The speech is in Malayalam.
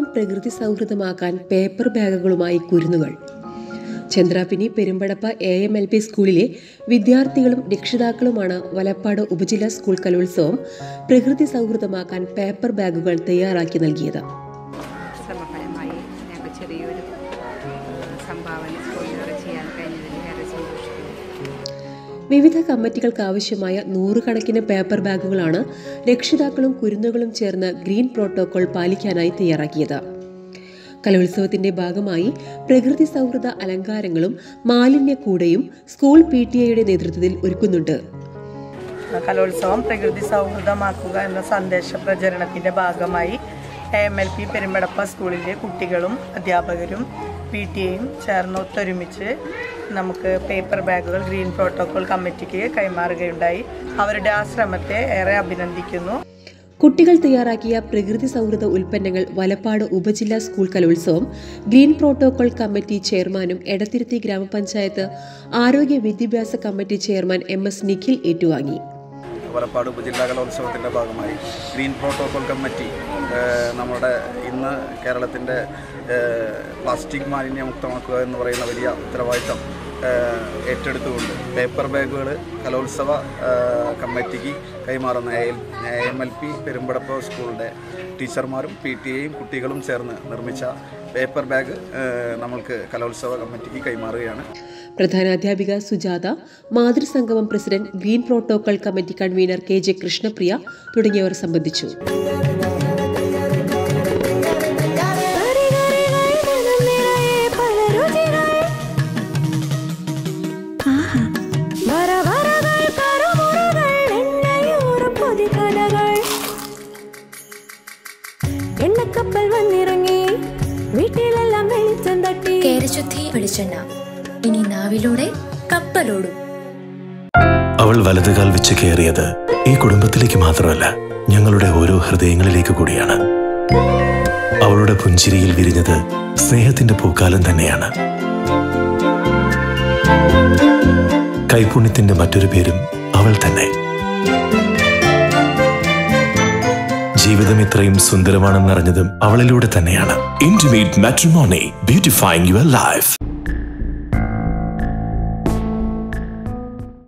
പ്രകൃതി സൗഹൃദമാക്കാൻ പേപ്പർ ബാഗുകളുമായി കുരുന്നുകൾ Chandrappinni Perumpadappa A M L P സ്കൂളിലെ വിദ്യാർത്ഥികളും രക്ഷിതാക്കളുമാണ് വലപ്പാട് ഉപജില്ലാ സ്കൂൾ കലോത്സവം പ്രകൃതി സൗഹൃദമാക്കാൻ പേപ്പർ ബാഗുകൾ തയ്യാറാക്കി നൽകിയത് ശ്രമഫലമായി ഞങ്ങൾക്ക് ചെറിയൊരു ആ, സംഭാവന സ്കൂളിലൂടെ ചെയ്യാൻ കഴിഞ്ഞതിൽ ഏറെ സന്തോഷിക്കുന്നു വിവിധ കമ്മിറ്റികൾക്ക് ആവശ്യമായ നൂറുകണക്കിന് പേപ്പർ ബാഗുകളാണ് രക്ഷിതാക്കളും കുരുന്നുകളും ചേർന്ന് ഗ്രീൻ പ്രോട്ടോകോൾ പാലിക്കാനായി തയ്യാറാക്കിയത് കലോത്സവത്തിന്റെ ഭാഗമായി പ്രകൃതി സൗഹൃദ അലങ്കാരങ്ങളും മാലിന്യക്കൂടയും സ്കൂൾ പി ടി എയുടെ നേതൃത്വത്തിൽ ഒരുക്കുന്നുണ്ട് കലോത്സവം പ്രകൃതി സൗഹൃദമാക്കുക എന്ന സന്ദേശ പ്രചരണത്തിന്റെ ഭാഗമായി A M L P Perumpadappa സ്കൂളിലെ കുട്ടികളും അധ്യാപകരും പി ടി എയും ചേർന്ന് ഒത്തൊരുമിച്ച് നമുക്ക് പേപ്പർ ബാഗുകൾ ഗ്രീൻ പ്രോട്ടോകോൾ കമ്മിറ്റിക്ക് കൈമാറുകയുണ്ടായി അവരുടെ ആ ശ്രമത്തെ ഏറെ അഭിനന്ദിക്കുന്നു കുട്ടികൾ തയ്യാറാക്കിയ പ്രകൃതി സൗഹൃദ ഉൽപ്പന്നങ്ങൾ വലപ്പാട് ഉപജില്ലാ സ്കൂൾ കലോത്സവം ഗ്രീൻ പ്രോട്ടോകോൾ കമ്മിറ്റി ചെയർമാനും എടത്തിരുത്തി ഗ്രാമപഞ്ചായത്ത് ആരോഗ്യ വിദ്യാഭ്യാസ committee chairman M S Nikhil ഏറ്റുവാങ്ങി വലപ്പാട് ഉപജില്ലാ കലോത്സവത്തിൻ്റെ ഭാഗമായി ഗ്രീൻ പ്രോട്ടോകോൾ കമ്മിറ്റി ഏഹ്, നമ്മുടെ ഇന്ന് കേരളത്തിൻ്റെ ഏഹ്, പ്ലാസ്റ്റിക് മാലിന്യമുക്തമാക്കുക എന്ന് പറയുന്ന വലിയ ഉത്തരവാദിത്തം ഏഹ്, ഏറ്റെടുത്തുകൊണ്ട് പേപ്പർ ബാഗുകൾ കലോത്സവ ഏഹ്, കമ്മിറ്റിക്ക് കൈമാറുന്ന A M L P Perumpadappa സ്കൂളിൻ്റെ ടീച്ചർമാരും പി ടി എയും കുട്ടികളും ചേർന്ന് നിർമ്മിച്ച പേപ്പർ ബാഗ് ഏഹ്, നമ്മൾക്ക് കലോത്സവ കമ്മിറ്റിക്ക് കൈമാറുകയാണ് പ്രധാനാധ്യാപിക സുജാത മാതൃസംഗമം president green protocol committee convener K J Krishnapriya തുടങ്ങിയവർ സംബന്ധിച്ചു എണ്ണക്കപ്പൽ വന്നിറങ്ങി വീട്ടിലെല്ലാം വെളിച്ചം തട്ടി കേരശുദ്ധി വെളിച്ചെണ്ണ ഇനി നാവിലൂടെ കപ്പലോടും അവൾ വലതുകാൽ വെച്ച് കയറിയത് ഈ കുടുംബത്തിലേക്ക് മാത്രമല്ല ഞങ്ങളുടെ ഓരോ ഹൃദയങ്ങളിലേക്ക് കൂടിയാണ് അവളുടെ പുഞ്ചിരിയിൽ വിരിഞ്ഞത് സ്നേഹത്തിന്റെ പൂക്കാലം തന്നെയാണ് കൈപുണ്യത്തിന്റെ മറ്റൊരു പേരും അവൾ തന്നെ ജീവിതം ഇത്രയും സുന്ദരമാണെന്നറിഞ്ഞതും അവളിലൂടെ തന്നെയാണ് intimate matrimony beautifying your life